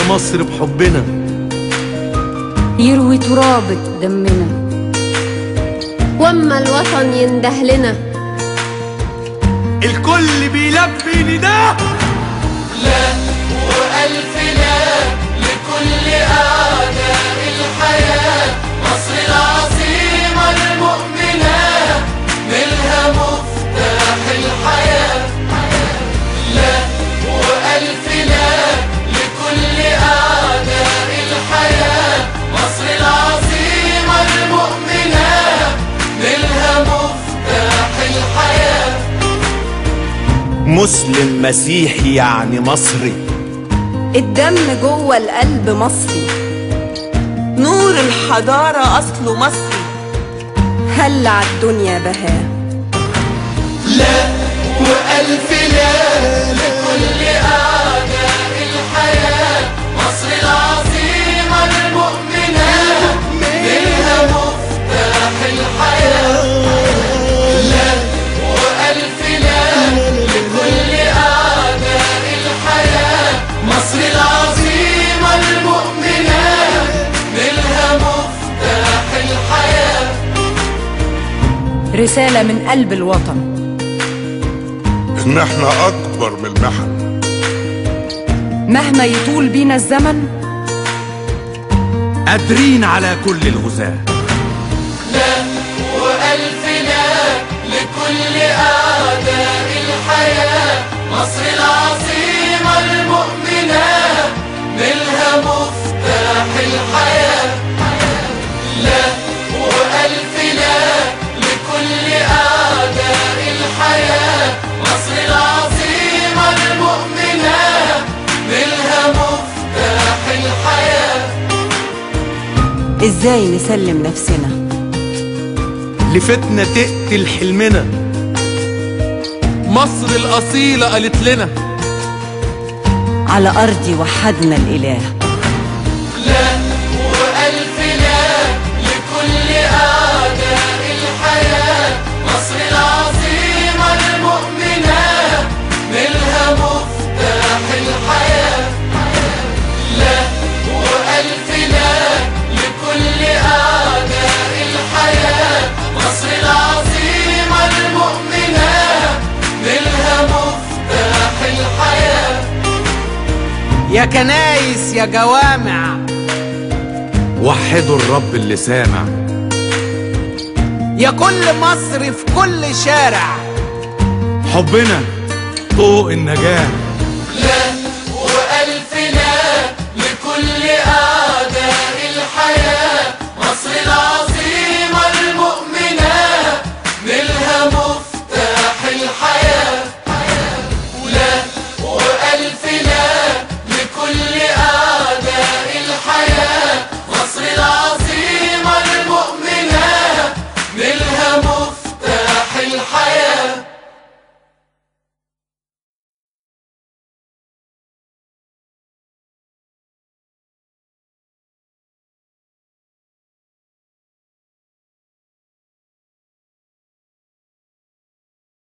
يا مصر بحبنا يروي ترابة دمنا واما الوطن ينده لنا الكل بيلبي نداه وألف لا لكل أعداء الحياة مصر العظيمة المؤمنة نلها مفتاح الحياة لا وألف لا لكل أعداء الحياة مصر العظيمة المؤمنة نلها مفتاح الحياة مسلم مسيحي يعني مصري الدم جوه القلب مصري نور الحضارة أصله مصري هلع الدنيا بهاه لا وألف لا لكل أعداء الحياة مصر العظيمة المؤمنة منها مفتاح الحياة لا وألف لا لكل أعداء الحياة مصر العظيمة المؤمنة منها مفتاح الحياة رسالة من قلب الوطن ان احنا اكبر من المحن مهما يطول بينا الزمن قادرين على كل الغزاة لا وألف لا لكل أعداء الحياة مصر العظيمة المؤمنة نلها مفتاح الحياة لا وألف لا لكل أعداء الحياة مصر العظيمة المؤمنة نلها مفتاح الحياة ازاي نسلم نفسنا لفتنا تقتل حلمنا مصر الأصيلة قالت لنا على ارضي وحدنا الاله لا وألف لا لكل أعداء الحياة مصر العظيمة المؤمنة نلها مفتاح الحياة لا وألف لا لكل أعداء الحياة مصر العظيمة المؤمنة نلها مفتاح الحياة يا كنايس يا جوامع وحدوا الرب اللي سامع يا كل مصر في كل شارع حبنا طوق النجاة لا